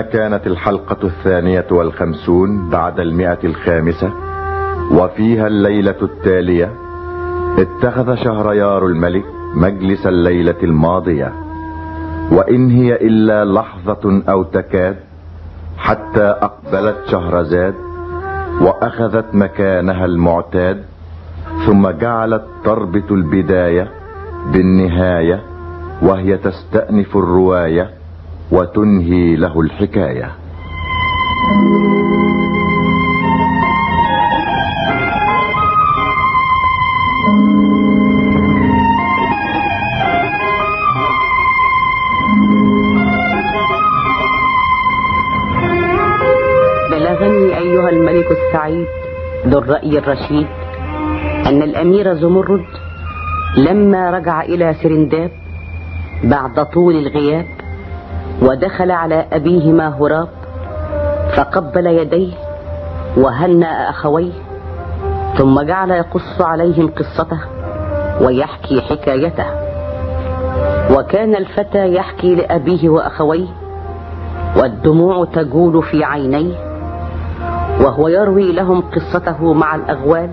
كانت الحلقة الثانية والخمسون بعد المئة الخامسة وفيها الليلة التالية اتخذ شهريار الملك مجلس الليلة الماضية وإن هي إلا لحظة أو تكاد حتى أقبلت شهرزاد وأخذت مكانها المعتاد ثم جعلت تربط البداية بالنهاية وهي تستأنف الرواية وتنهي له الحكاية بلغني أيها الملك السعيد ذو الرأي الرشيد أن الأمير زمرد لما رجع إلى سرنداب بعد طول الغياب ودخل على أبيهما هراب فقبل يديه وهنأ أخويه ثم جعل يقص عليهم قصته ويحكي حكايته وكان الفتى يحكي لأبيه وأخويه والدموع تجول في عينيه وهو يروي لهم قصته مع الأغوال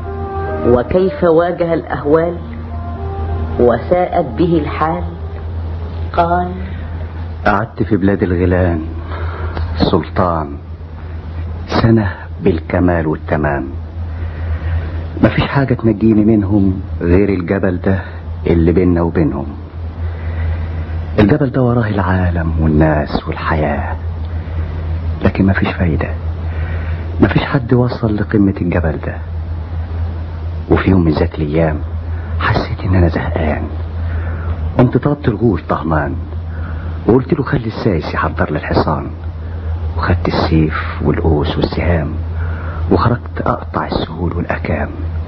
وكيف واجه الأهوال وساءت به الحال قال قعدت في بلاد الغيلان سلطان سنة بالكمال والتمام مفيش حاجة تنجيني منهم غير الجبل ده اللي بيننا وبينهم الجبل ده وراه العالم والناس والحياة لكن مفيش فايدة مفيش حد وصل لقمة الجبل ده وفي يوم من ذات الأيام حسيت إن أنا زهقان قمت طلبت الغول طهمان وقلت له خلي السايس يحضر لي الحصان وخدت السيف والقوس والسهام وخرجت أقطع السهول والأكام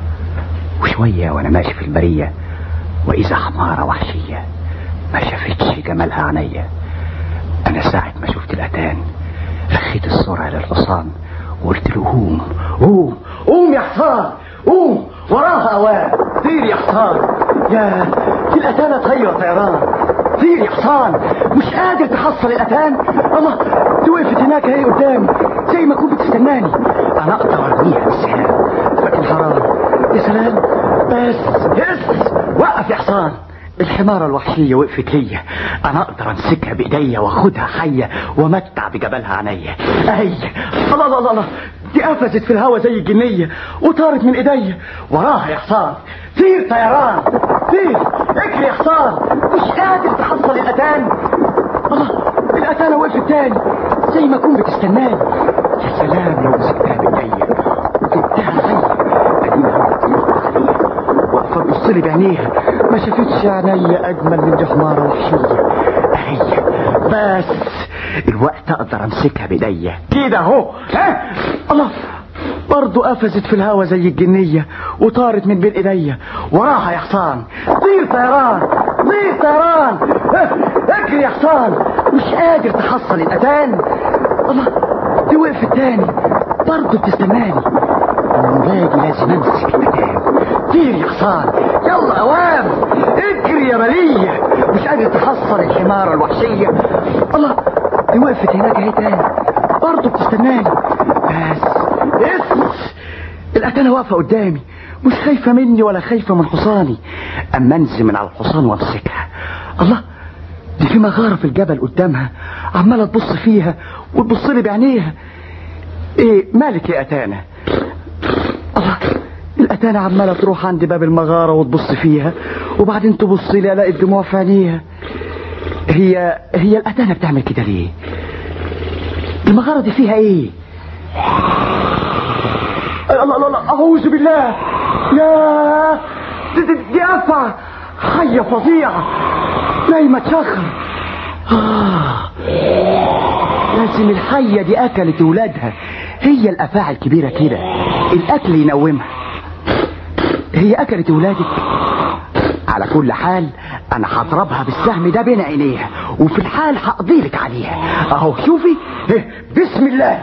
وشوية وأنا ماشي في البرية وإذا حمارة وحشية ما شافتش جمالها عينيا أنا ساعة ما شفت الأتان رخيت السرعة للحصان وقلت له قوم قوم قوم يا حصان قوم وراها اوان طير يا حصان يا دي الاتانه طايره طيران طير يا حصان مش قادر تحصل الاتان الله دي وقفت هناك اهي قدامي زي ما كنت بتستناني انا اقدر ارميها بالسهام لكن حرام يا سلام بس هس وقف يا حصان الحمارة الوحشية وقفت ليا انا اقدر امسكها بايديا واخدها حية وامتع بجبلها عينيا اهي الله الله الله الله دي قفزت في الهوا زي الجنية وطارت من ايديا وراها يا حصان طير طيران طير اجري يا حصان مش قادر تحصل الاتان الله الاتانة وقفت تاني زي ما كنت بتستناني يا سلام لو مسكتها بايديا وجبتها حية ادينا واقفة تبص لي بعينيها ما شافتش عينيا اجمل من دي حمارة وحشية اهي بس الوقت اقدر امسكها بايديا كده اهو ها الله برضه قفزت في الهوا زي الجنية وطارت من بين ايديا وراها يا حصان طير طيران طير طيران ها، اجري يا حصان مش قادر تحصل الاتان الله دي وقفت تاني برضه بتستناني المرادي لازم امسك الاتان طير يا حصان يلا اوام اجري يا بلية مش قادر تحصل الحمارة الوحشية الله دي وقفت هناك اهي تاني برضه بتستناني بس اس الاتانة واقفة قدامي مش خايفة مني ولا خايفة من حصاني اما انزل من على الحصان وامسكها الله دي في مغارة في الجبل قدامها عمالة تبص فيها وتبص لي بعينيها ايه مالك يا اتانة الله الأتانة عمالة تروح عند باب المغارة وتبص فيها وبعدين تبص لي ألاقي الدموع في عينيها هي هي الأتانة بتعمل كده ليه؟ المغارة دي فيها إيه؟ الله الله الله أعوذ بالله يا دي, دي, دي أفعى حية فظيعة نايمة تشخر آه. لازم الحية دي أكلت ولادها هي الأفاعي الكبيرة كده الأكل ينومها هي أكلت ولادك على كل حال أنا هضربها بالسهم ده بين عينيها وفي الحال هقضيلك عليها أهو شوفي إيه، بسم الله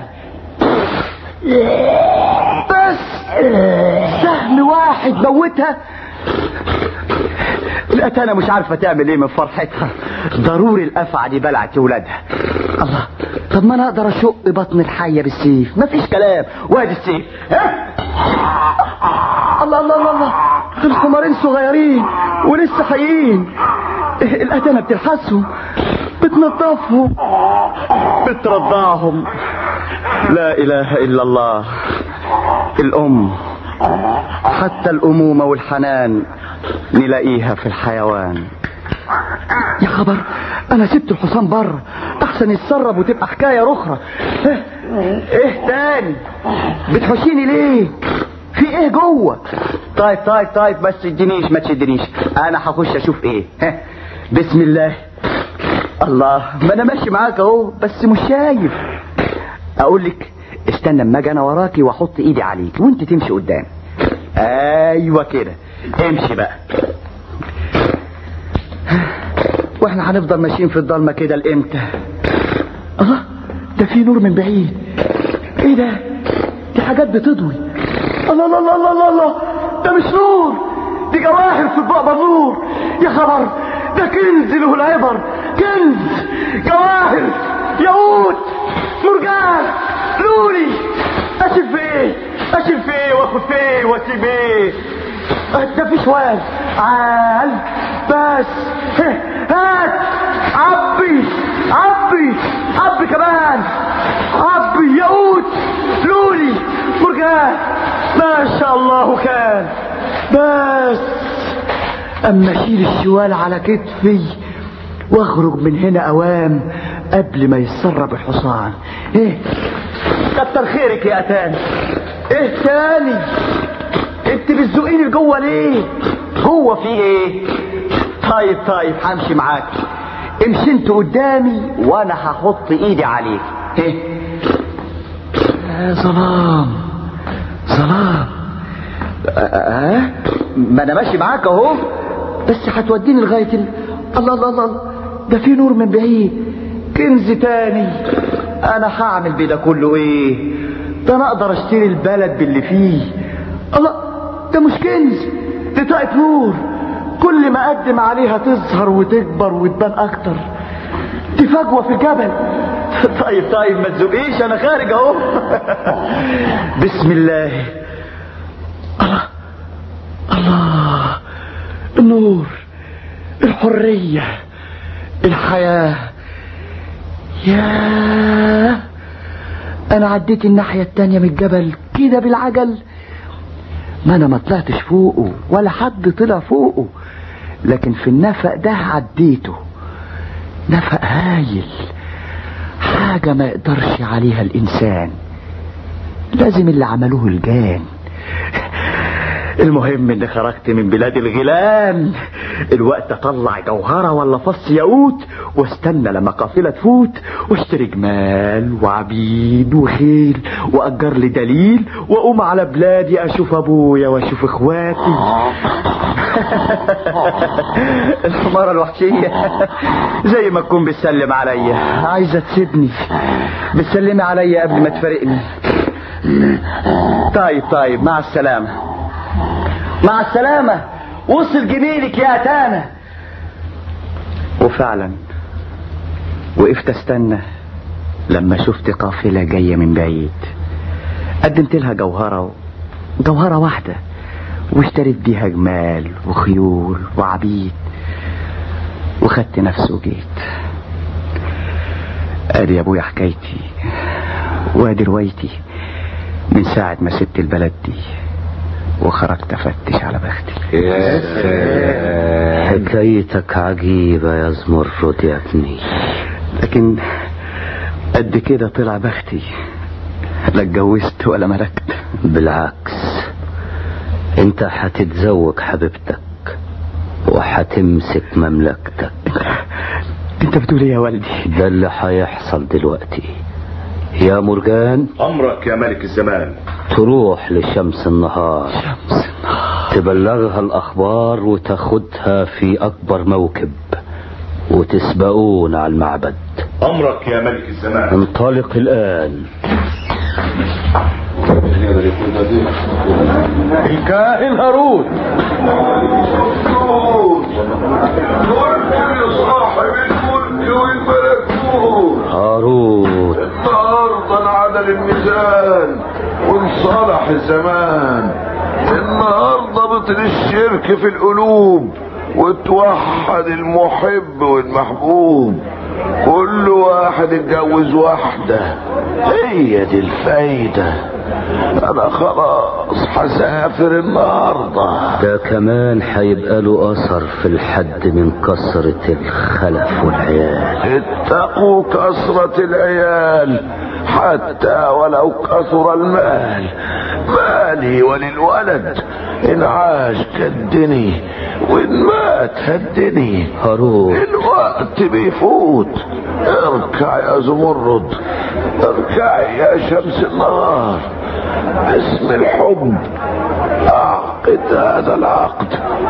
بس سهم واحد موتها الأتانة مش عارفة تعمل ايه من فرحتها ضروري الأفعى دي بلعت ولادها الله طب ما انا اقدر اشق بطن الحية بالسيف مفيش كلام وادي السيف ها الله الله الله الله الحمارين صغيرين ولسه حيين الأتانة بتلحسهم بتنظفهم بترضعهم لا إله إلا الله الأم حتى الأمومة والحنان نلاقيها في الحيوان يا خبر أنا سبت الحصان بره أحسن يتسرب وتبقى حكاية أخرى إيه, إيه تاني بتحشيني ليه في ايه جوه طيب طيب طيب بس تدينيش ما تشدنيش انا هخش اشوف ايه ها بسم الله الله ما انا ماشي معاك اهو بس مش شايف اقول لك استنى اما اجي انا وراكي واحط ايدي عليك وانت تمشي قدام ايوه كده امشي بقى واحنا هنفضل ماشيين في الضلمه كده لامتى الله ده في نور من بعيد ايه ده دي حاجات بتضوي الله الله الله الله الله, الله. ده مش نور دي جواهر في البقبة نور يا خبر ده كنز له العبر كنز جواهر ياقوت مرجان لولي اشيل في ايه اشيل في ايه واخد في ايه واسيب ايه ده في شوال عال بس هات عبي عبي عبي كمان عبي ياقوت لولي مرجان ما شاء الله كان بس اما اشيل الشوال على كتفي واخرج من هنا اوام قبل ما يتسرب الحصان ايه كتر خيرك يا اتاني ايه تاني انت بتزقيني لجوه ليه جوه في ايه طيب طيب همشي معاك امشي انت قدامي وانا هحط ايدي عليك ايه يا ظلام ظلام أه؟ ما انا ماشي معاك اهو بس هتوديني لغايه ال... الله الله الله ده في نور من بعيد كنز تاني انا هعمل بده كله ايه ده انا اقدر اشتري البلد باللي فيه الله ده مش كنز دي طاقه نور كل ما اقدم عليها تظهر وتكبر وتبان اكتر دي فجوه في الجبل طيب طيب ما تزقيش انا خارج اهو بسم الله الله الله النور الحرية الحياة يا انا عديت الناحية التانية من الجبل كده بالعجل ما انا ما طلعتش فوقه ولا حد طلع فوقه لكن في النفق ده عديته نفق هايل حاجة ما يقدرش عليها الإنسان لازم اللي عملوه الجان المهم اني خرجت من بلاد الغيلان الوقت اطلع جوهرة ولا فص ياقوت واستنى لما قافلة تفوت واشتري جمال وعبيد وخيل واجر لي دليل واقوم على بلادي اشوف ابويا واشوف اخواتي الحمارة الوحشية زي ما تكون بتسلم عليا عايزة تسيبني بتسلمي عليا قبل ما تفارقني طيب طيب مع السلامة مع السلامة وصل جميلك يا أتانا وفعلا وقفت استنى لما شفت قافلة جاية من بعيد قدمت لها جوهرة جوهرة واحدة واشتريت بيها جمال وخيول وعبيد وخدت نفسي وجيت ادي يا ابويا حكايتي وادي روايتي من ساعة ما سبت البلد دي وخرجت افتش على بختي يا سلام حكايتك عجيبة يا زمرد يا ابني لكن قد كده طلع بختي لا اتجوزت ولا ملكت بالعكس انت هتتزوج حبيبتك وهتمسك مملكتك انت بتقول ايه يا والدي ده اللي هيحصل دلوقتي يا مرجان امرك يا ملك الزمان تروح لشمس النهار شمس النهار تبلغها الأخبار وتاخدها في أكبر موكب وتسبقون على المعبد امرك يا ملك الزمان انطلق الآن الكاهن هارون قلت لصاحب الملك والملكوت هاروت النهارده انعدل الميزان وانصلح الزمان النهارده بطل الشرك في القلوب وتوحد المحب والمحبوب كل واحد اتجوز واحدة هي دي الفايدة انا خلاص هسافر النهارده ده كمان هيبقى له اثر في الحد من كثرة الخلف والعيال اتقوا كثرة العيال حتى ولو كثر المال مالي وللولد إن عاش كدني وإن مات هدني هاروت الوقت بيفوت اركع يا زمرد اركعي يا شمس النهار باسم الحب اعقد هذا العقد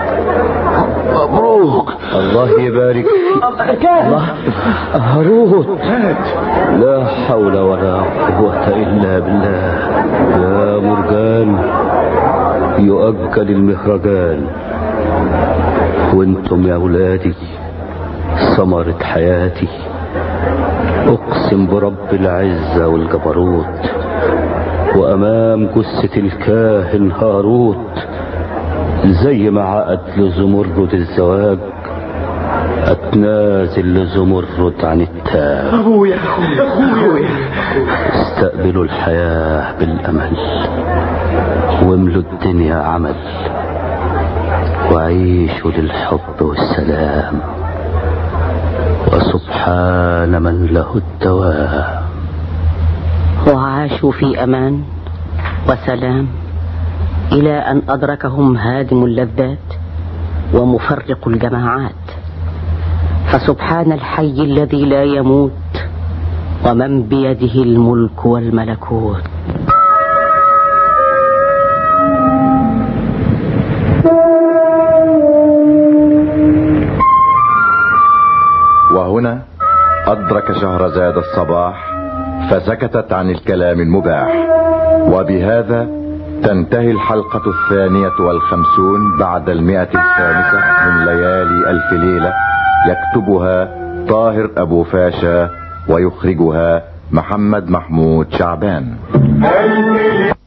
مبروك الله يبارك فيك الله هاروت لا حول ولا قوة إلا بالله يا مرجان يؤجل المهرجان وانتم يا أولادي ثمرة حياتي أقسم برب العزة والجبروت وأمام جثة الكاهن هاروت زي ما عقد لزمرد الزواج اتنازل لزمرد عن التاج ابويا ابويا استقبلوا الحياة بالأمل واملوا الدنيا عمل وعيشوا للحب والسلام وسبحان من له الدوام وعاشوا في امان وسلام الى ان ادركهم هادم اللذات ومفرق الجماعات فسبحان الحي الذي لا يموت ومن بيده الملك والملكوت وهنا أدرك شهرزاد الصباح فسكتت عن الكلام المباح وبهذا تنتهي الحلقة الثانية والخمسون بعد المئة الخامسة من ليالي ألف ليلة يكتبها طاهر أبو فاشا ويخرجها محمد محمود شعبان